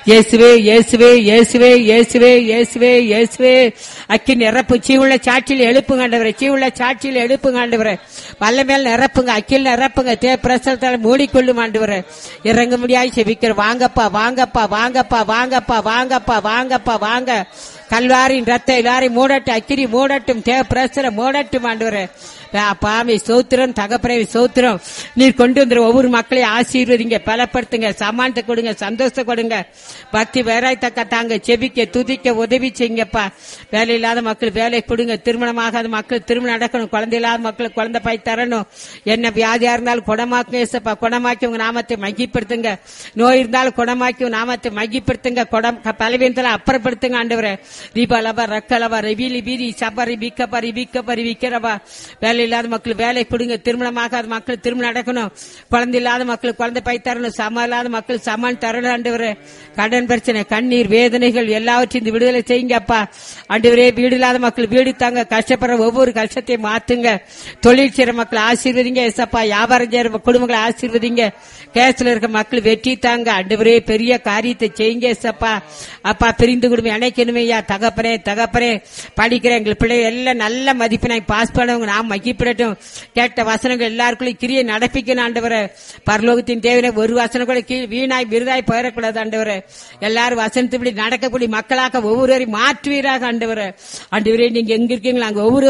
இயேசுவே இயேசுவே இயேசுவே இயேசுவே இயேசுவே இயேசுவே அக்கி நிரப்பு சீவுள்ள சாட்சியில் எழுப்புங்க ஆண்டவரே சீவுள்ள சாட்சியில் எழுப்புங்க ஆண்டவரே வல்ல மேல் நிரப்புங்க அக்கில் நிரப்புங்க தே பிரசனத்தால் மூடிக்கொள்ளும் ஆண்டவரே இறங்க முடியாது செபிக்கிற வாங்கப்பா வாங்கப்பா வாங்கப்பா வாங்கப்பா வாங்கப்பா வாங்கப்பா வாங்க கல்வாரின் ரத்த எல்லாரையும் மூடட்டும் அக்கிரி மூடட்டும் தேவ பிரசர மூடட்டும் ஆண்டவரே பாவி சோத்திரம் தகப்பரை சோத்திரம் நீர் கொண்டு வந்துற ஒவ்வொரு மக்களையும் ஆசீர்வதிங்க பலப்படுத்துங்க சமானத்தை கொடுங்க சந்தோஷத்தை கொடுங்க பக்தி வேறாய்த்தக்க தாங்க செபிக்க துதிக்க உதவி செய்யுங்கப்பா வேலை இல்லாத மக்கள் வேலை கொடுங்க திருமணமாகாத மக்கள் திருமணம் நடக்கணும் குழந்தை இல்லாத மக்களுக்கு குழந்தை பாய் தரணும் என்ன வியாதியா இருந்தாலும் குணமாக்கும் ஏசப்பா குணமாக்கி உங்க நாமத்தை மகிப்படுத்துங்க நோய் இருந்தாலும் குணமாக்கி உங்க நாமத்தை மகிப்படுத்துங்க குடம் பலவீனத்தில் அப்புறப்படுத்துங்க ஆண்டவரே ரீபாலபா ரக்கலவா ரெவிலி பீரி சபரி பிக்கப்பரி பிக்கப்பரி விக்கிறவா வேலை இல்லாத மக்கள் வேலை கொடுங்க திருமணமாகாத மக்கள் திருமணம் நடக்கணும் குழந்தை இல்லாத மக்கள் குழந்தை பை தரணும் சம இல்லாத மக்கள் சமான் தரணும் ஆண்டவரே கடன் பிரச்சனை கண்ணீர் வேதனைகள் எல்லாவற்றையும் இந்த விடுதலை செய்யுங்கப்பா ஆண்டவரே வீடு இல்லாத மக்கள் வீடு தாங்க கஷ்டப்படுற ஒவ்வொரு கஷ்டத்தையும் மாத்துங்க தொழில் செய்யற மக்கள் ஆசீர்வதிங்க ஏசப்பா வியாபாரம் செய்யற குடும்பங்களை ஆசீர்வதிங்க கேஸ்ல இருக்க மக்கள் வெற்றி தாங்க ஆண்டவரே பெரிய காரியத்தை செய்யுங்க ஏசப்பா அப்பா பிரிந்து குடும்பம் இணைக்கணுமே ஐயா தகப்பனே தகப்பனே படிக்கிற எங்கள் பிள்ளை எல்லாம் நல்ல மதிப்பெண்ணாய் பாஸ் பண்ணவங்க நாம் மகிப்பிடட்டும் கேட்ட வசனங்கள் எல்லாருக்குள்ளும் கிரியை நடப்பிக்கணும் ஆண்டவரே பரலோகத்தின் தேவையில ஒரு வசனம் கூட கீழ் வீணாய் விருதாய் போயிடக்கூடாது ஆண்டவரே எல்லாரும் வசனத்துப்படி நடக்கக்கூடிய மக்களாக ஒவ்வொருவரையும் மாற்றுவீராக ஆண்டவரே ஆண்டவரே நீங்க எங்க இருக்கீங்களா அங்க ஒவ்வொரு